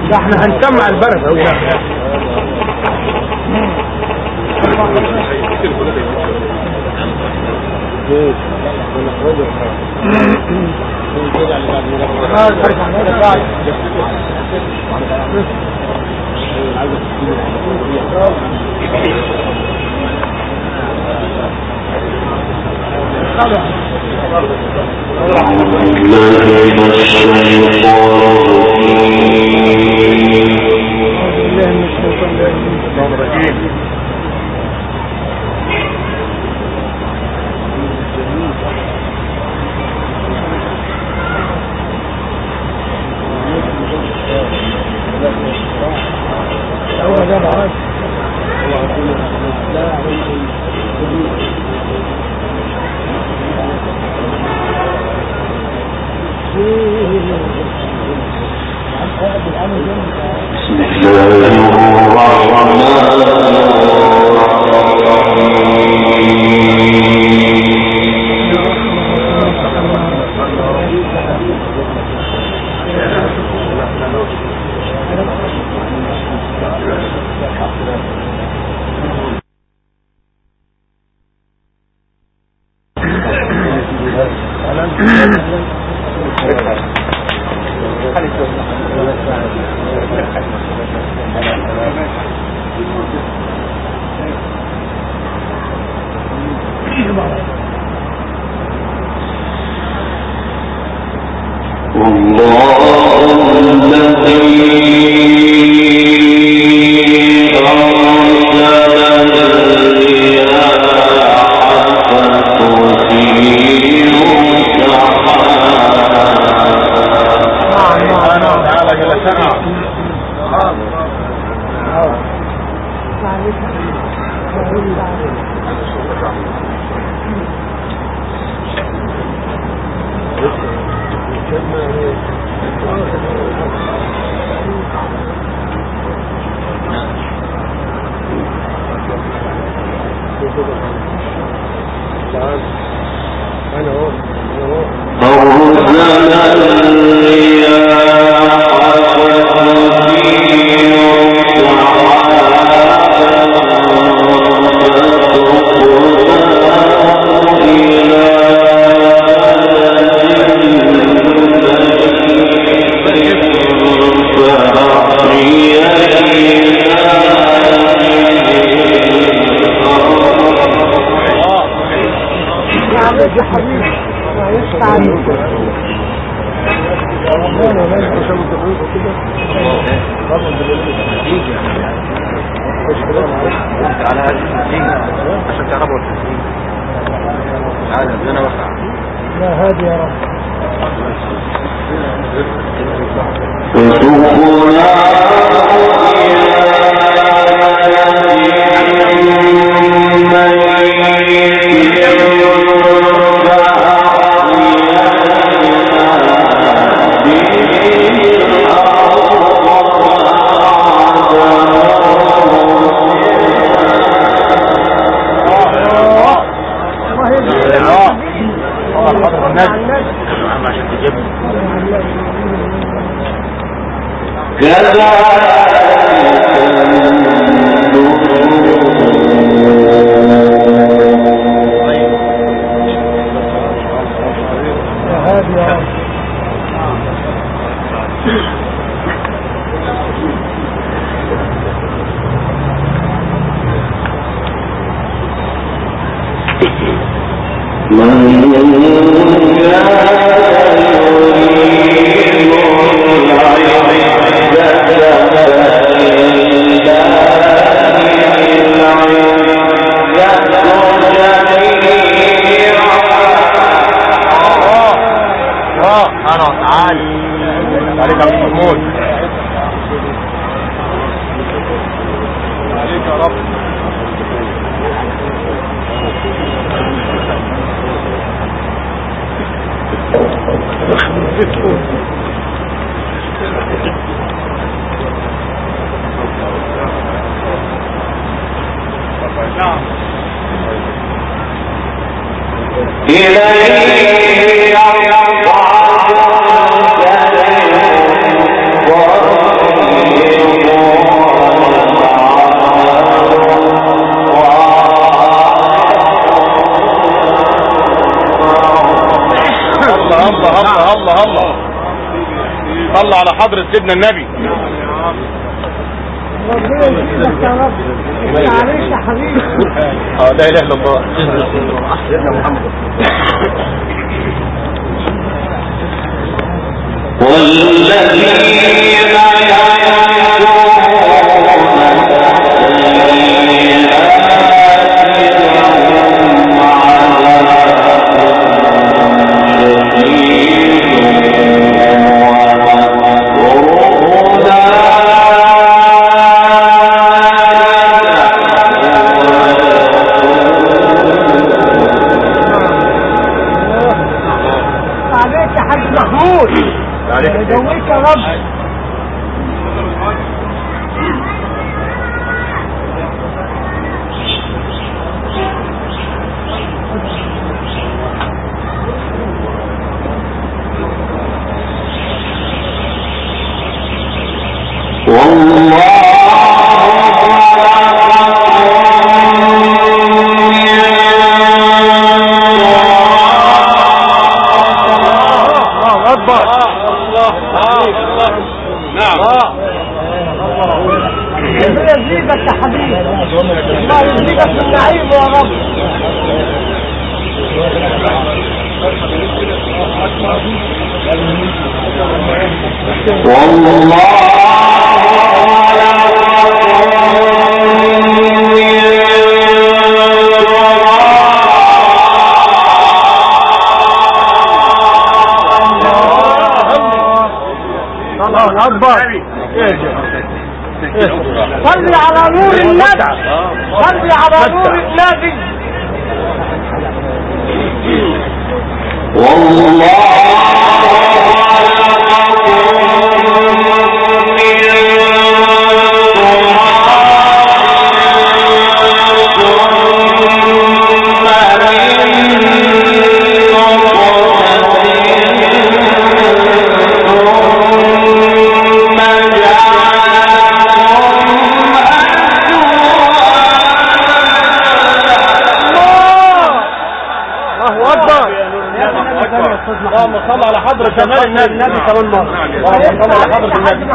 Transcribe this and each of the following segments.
ده احنا هنسمع البرد هو إليه يصعد الكلم الطيب الله الله الله الله الله صلى على حضرة سيدنا النبي ربنا يزيدك يا رب معلش يا حبيبي اه لا اله الا الله سيدنا محمد والذين عليك يا حاج محمود يدويك يا رب الله اكبر الله الله نعم ربنا يزيدك يا حبيبي الله يزيدك من نعيمه يا رب الله اكبر صلي على نور النبي صلي على نور النبي الله اكبر اللهم صل على حضرة جمال النبي النبي كمان مرة اللهم صل على حضرة النبي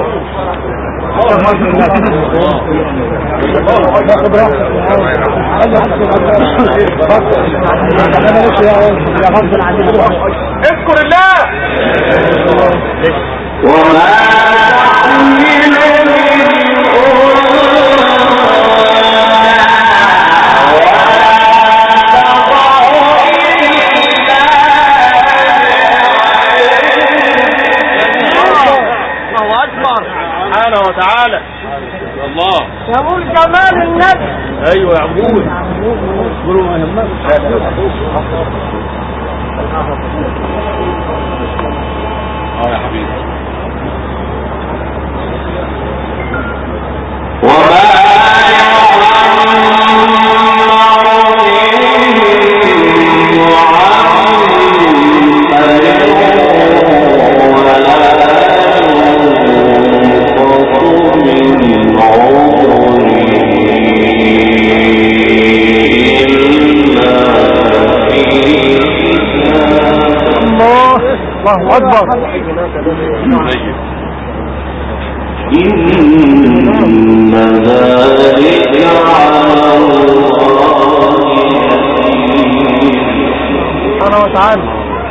اذكر الله الله اكبر سبحانه وتعالى الله يقول جمال النبي ايوه يا عبود قولوا ما يهمكش اه يا حبيبي الله الله اكبر طيب إن ذلك على الله يسير سبحانه وتعالى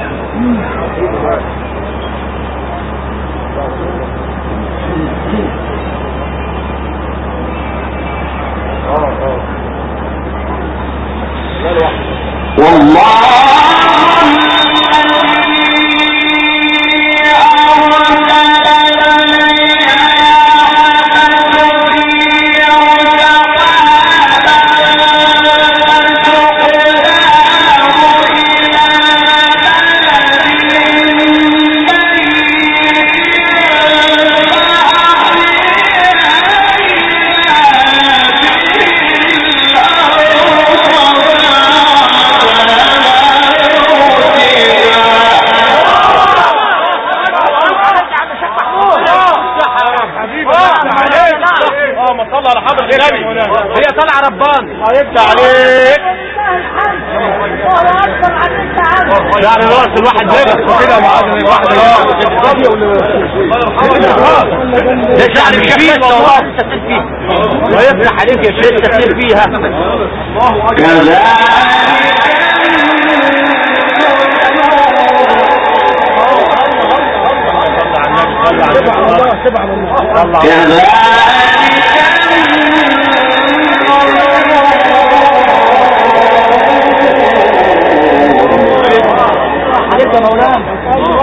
اللهم صل على حضرة النبي هي طالعة ربان الله يفتح عليك الله اكبر عليك يا عم يعني راس الواحد لابس كده معاه الواحد ده شعر الشيخ والله تستفيد فيه ويفتح عليك يا شيخ تستفيد فيها كذلك عليك يا مولانا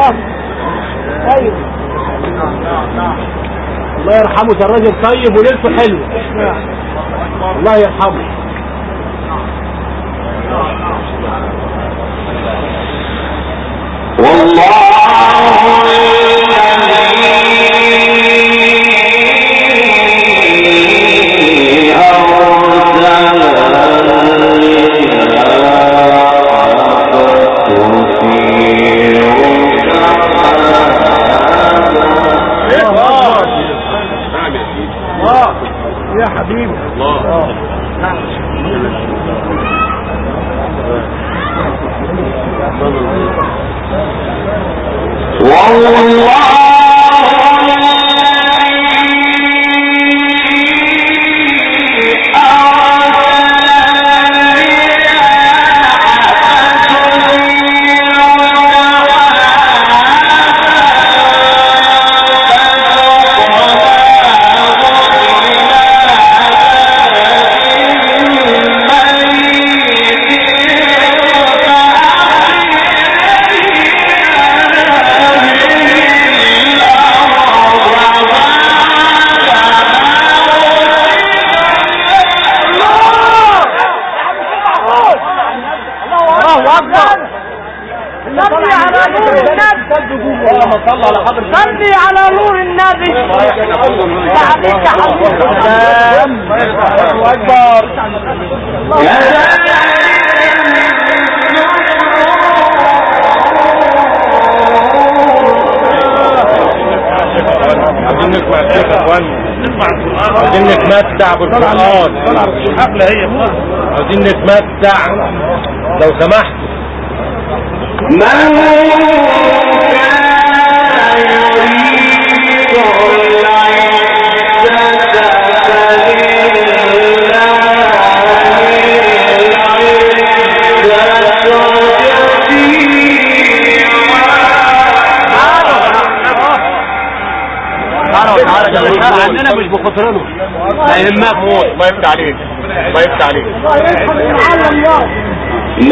ايوه الله يرحمه كان راجل طيب وليلته حلوه الله يرحمه والله الذي أرسل يا حبيبي الله اكبر صلي على نور النبي اللهم صل على حضرة صلي على نور النبي بعدك يا حبيبي الله اكبر عايزين نسمع الشيخ يا اخوان عايزين نتمتع بالقرآن الحفلة هي عايزين نتمتع لو سمحت من كان يريد العزة الشارع عندنا مش بخطرنا ما يهمك موت ما يفتح عليك ما يفتح عليك الله يرحم العالم يا من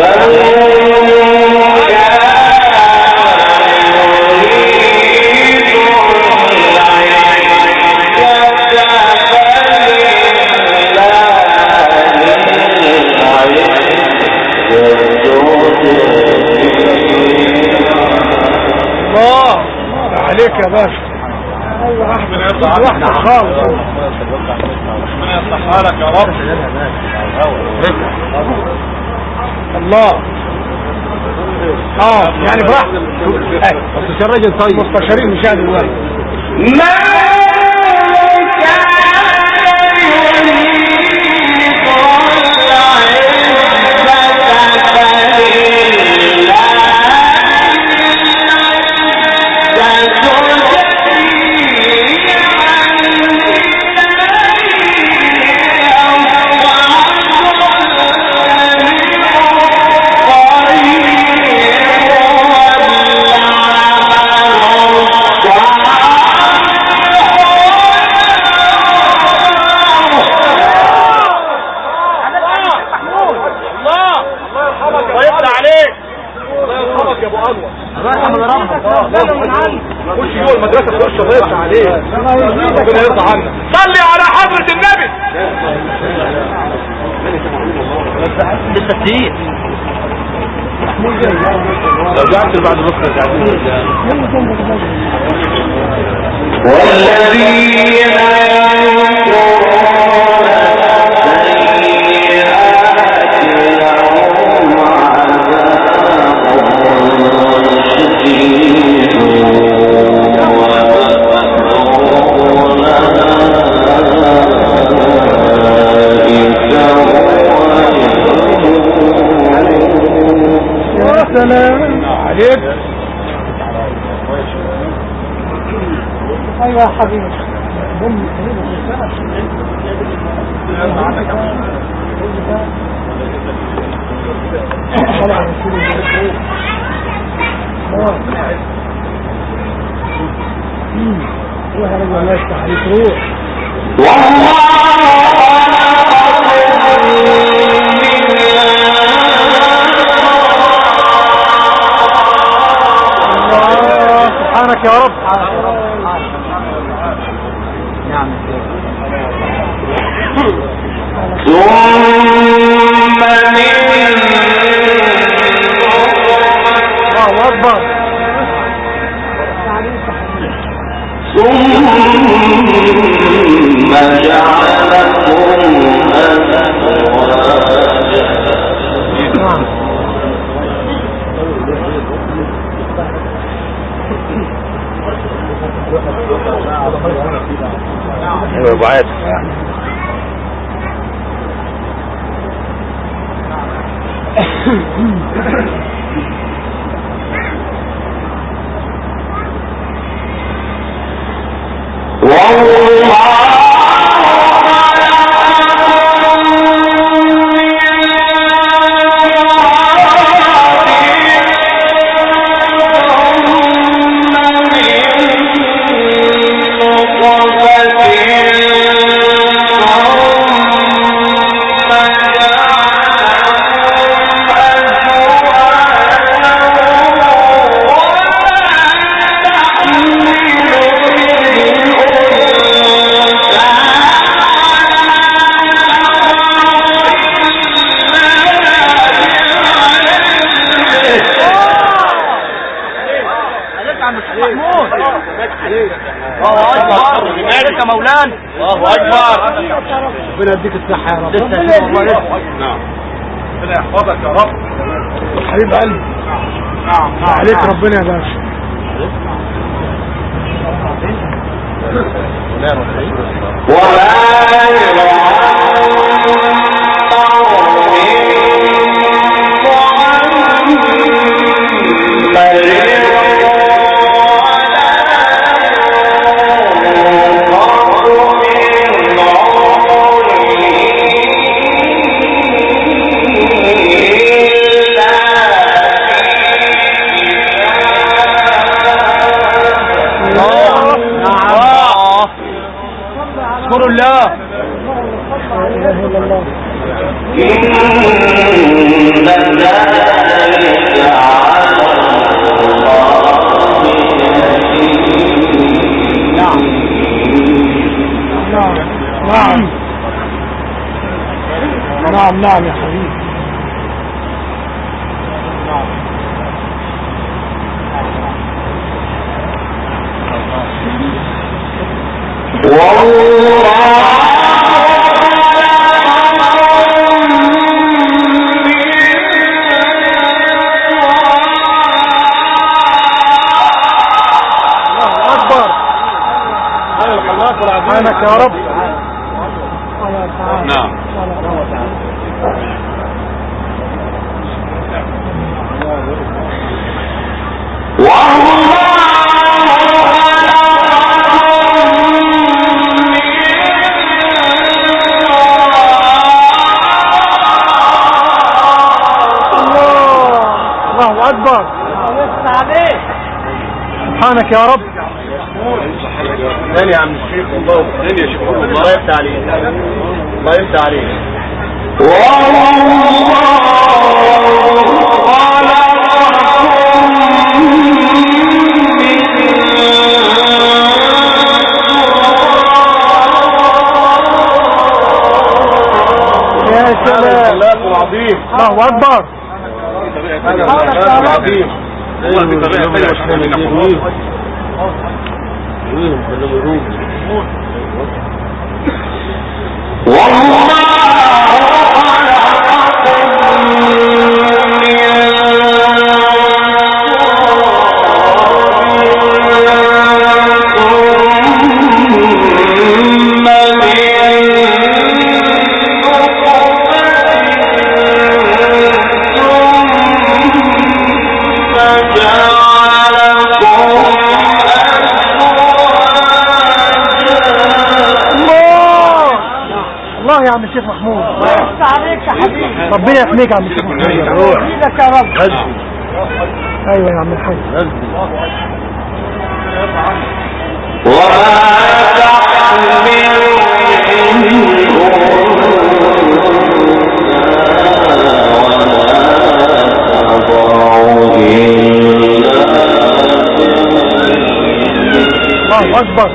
الله عليك يا باشا ربنا يصلح واحدة خالص ربنا يصلحها لك يا رب الله اه يعني براحتك بس الراجل طيب مستشارين مش قاعد دلوقتي من الله الله يرحمك ويفتح عليك الله يرحمك يا ابو انور الله يرحم ربك خش جوه المدرسه خش الله يفتح عليك ربنا يرضى عنك صلي على حضره النبي بالتسجيل لو جعلت بعد نص والذين ينكرون السيئات لهم عذاب شديد ومكرون أولئك هم سلام عليك ايوه يا حبيبي هم طلع رسول الله روح يا رجل الله يفتح عليك روح الله سبحانك يا رب ثم من الله اكبر ثم جعلكم أزواجا ايوه يا ابو عاد الله اكبر مالك يا مولانا الله اكبر ربنا يديك الصحة يا رب لسه نعم ربنا يحفظك يا رب حبيب قلبي نعم عليك ربنا يا باشا الله اذكروا الله لا اله الا الله إن ذلك على الله يسير نعم نعم نعم نعم يا حبيبي الله اكبر سبحانك يا رب نعم الله الله اكبر سبحانك يا رب ثاني يا عم الشيخ والله ثاني يا شيخ الله يفتح عليك الله يفتح عليك يا سلام الله العظيم الله اكبر الله العظيم هو في طريقة ثانية مش احنا من ثم الشيخ محمود الله يفتح عليك يا حبيبي ربنا يحميك يا عم الشيخ محمود يحميك يا رب ايوه يا عم الحاج وما تحمل من الله اكبر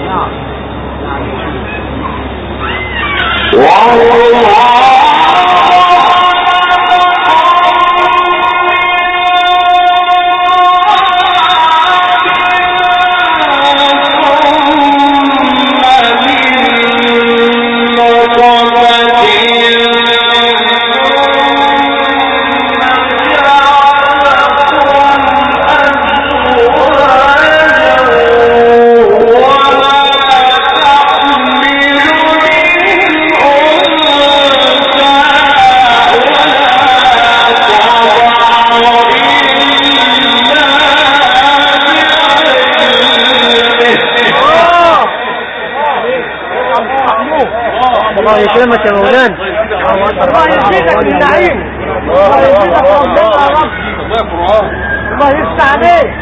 الله يكرمك يا مولانا الله يزيدك من النعيم الله يزيدك ربنا يا رب الله يفتح عليك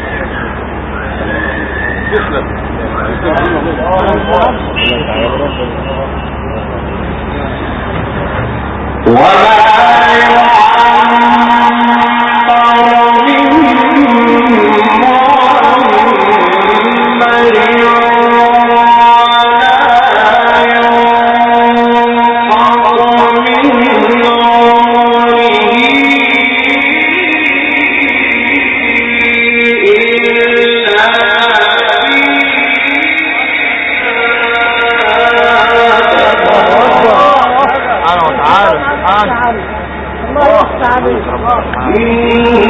الله يفتح عليك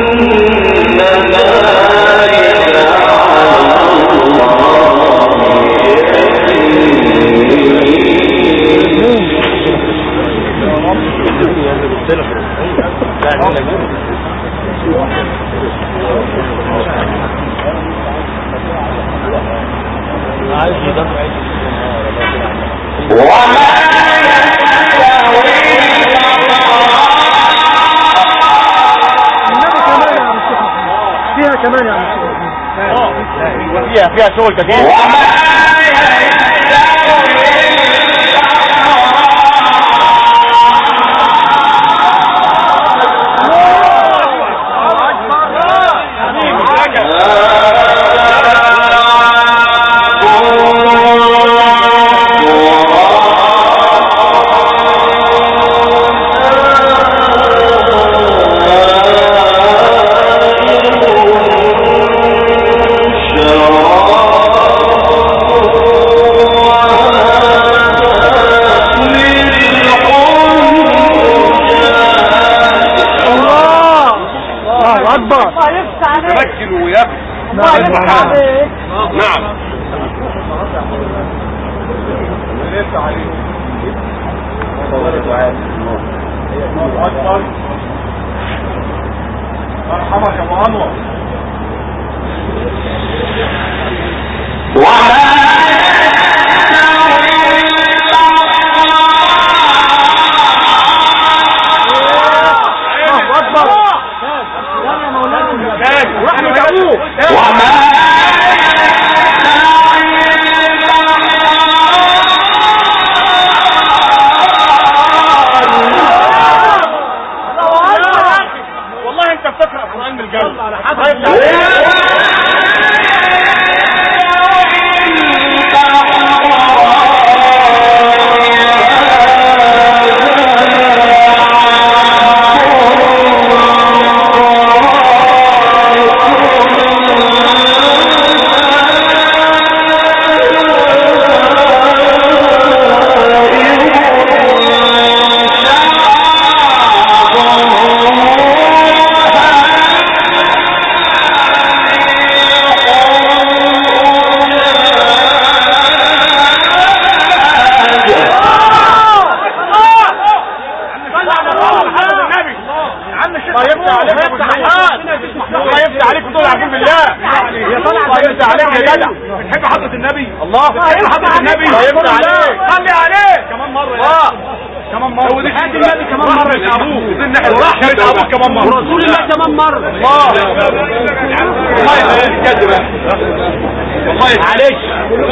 النبي كمان يا عم الشيخ محمود. فيها كمان يا عم الشيخ محمود. فيها فيها شغل كتير الله الله اكبر الله يفتح عليك تمكن وياك الله يفتح عليك نعم يفتح عليك الله اكبر مرحبا يا ابو انور الله اكبر يا مولانا واحمد ابوه والله انت بتقرا قران من الجنه على حسب الله يفتح عليك يا ابو الحسن الله يفتح عليك وتقول عارفين بالله الله يفتح عليك يا جدع بتحب حضرة النبي الله بتحب يفتح حضرة عليك. النبي الله عليك. خلي عليك كمان مرة يا كمان مرة ودي حد النبي كمان مرة يا ابوك ورحمة ابوك كمان مرة ورسول الله كمان مرة الله والله يا كذب والله معلش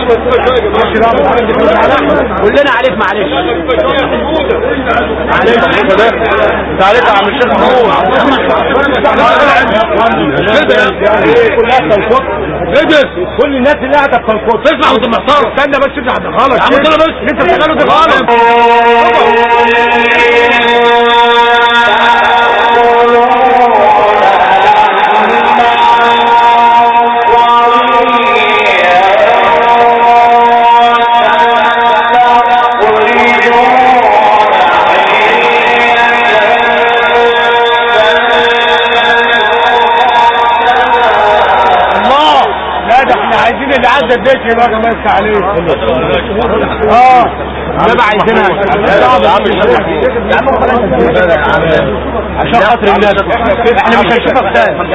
كلنا عليك معلش معلش انت عليك يا عم الشيخ كل الناس اللي قاعده بتنقض اسمع وانت محترم استنى بس ابني هدخلك يا عم كده بس اللي انت بتعمله ده غلط الله لا ده احنا عايزين اللي عدى البيت يبقى ما يفتح عليه اه ده بقى عايزينها يا عم عشان خاطر الناس احنا مش هنشوفك تاني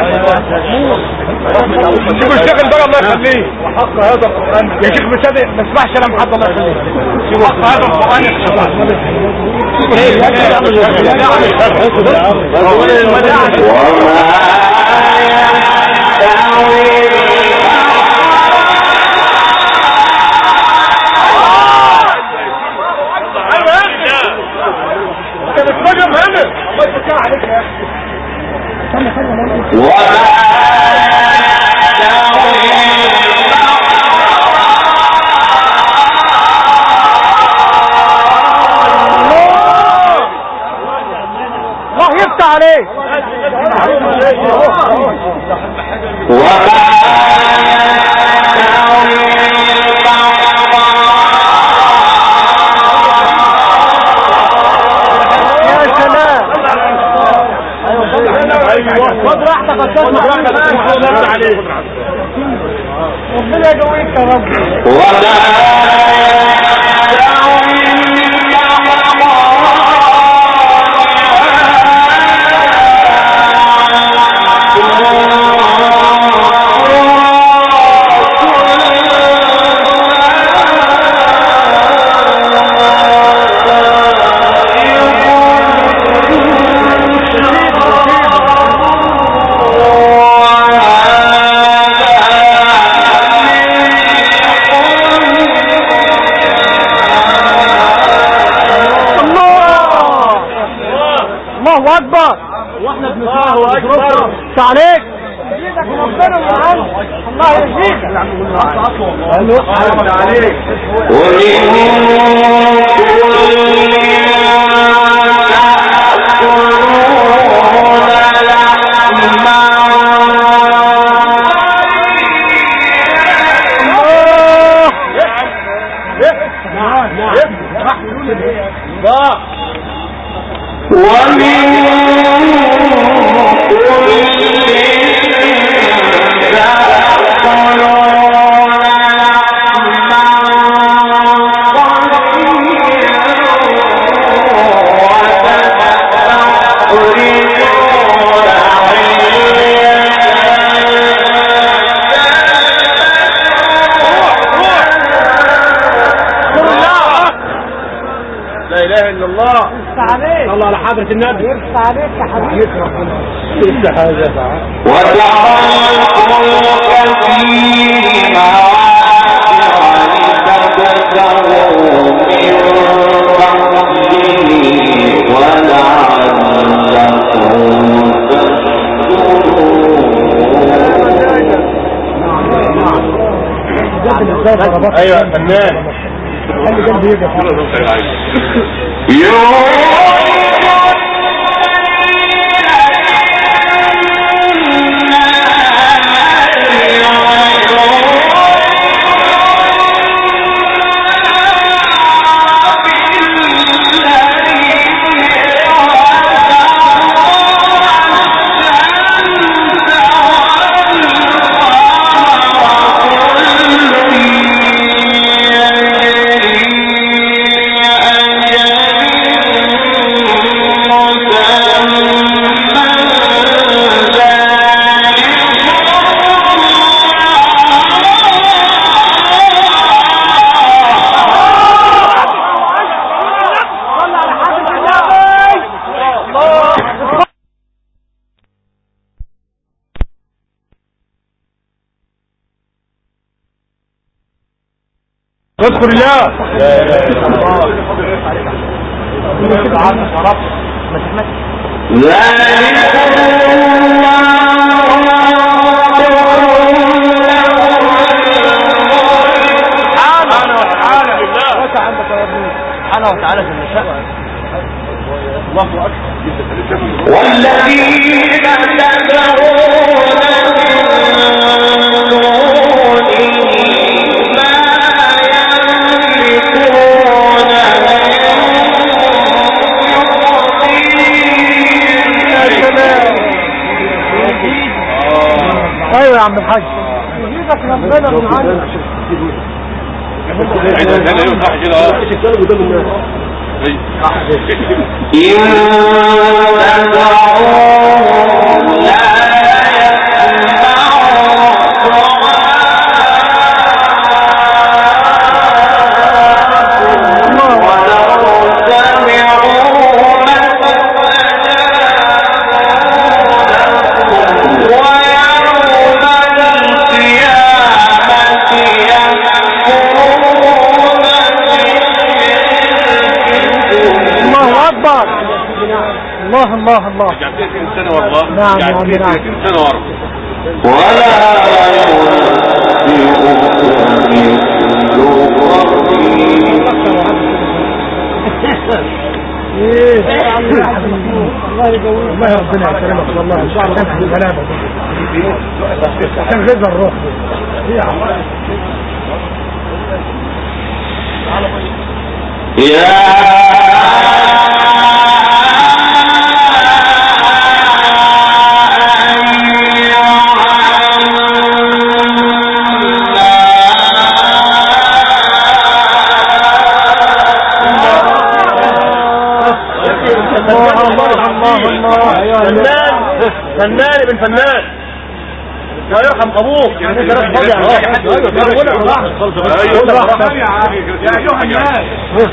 شوف الشيخ بقى الله يخليه وحق هذا القران يا شيخ مش هذا ما اسمعش كلام حد الله يخليه شوف حق هذا القران انت بتفهم هنا الله يفتح عليك يا اخي الله يفتح عليك يا سلام ايوه خد راحتك يا استاذ محمد عليك ربنا يقويك يا رب الله الله اكبر واحنا بنسمعه الله اكبر عليك يزيدك ربنا معانا الله يزيدك الله عليك لا اله الا الله عليك الله على حضرة النبي يرفع عليك يا حبيبي لسه حاجة ايوه يا فنان خلي جنبي يجي أجل اذكر الله سبحانه وتعالى لله سبحانه وتعالى في المشاء الله اكبر والذين تدعون من دونه ما يملكون ايوه يا عم الحاج يجيبك ربنا من عنك عيد كان ايه صح كده اه إن تدعوهم لا يسمعوا ولو سمعوا ويوم القيامة يكفرون الله اكبر الله الله الله رجعت 30 سنه والله نعم، رجعت نعم، نعم. 30 سنه ورا ولا الله يقوي الله ربنا يكرمك والله ان شاء الله نفتح الكلام عشان غذا الروح الله الله الله الله فنان فنان ابن فنان الله يرحم ابوك يعني انت راجل فاضي على يا ايها الناس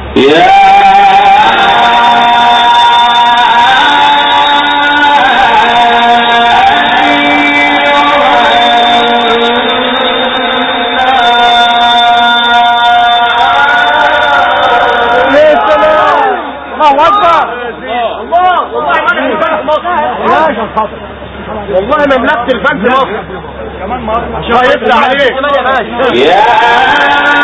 يا سلام الله اكبر الله والله ما نحن في مصر لا عشان خاطر والله مملكة الفن في مصر كمان مرة عشان يطلع عليك يا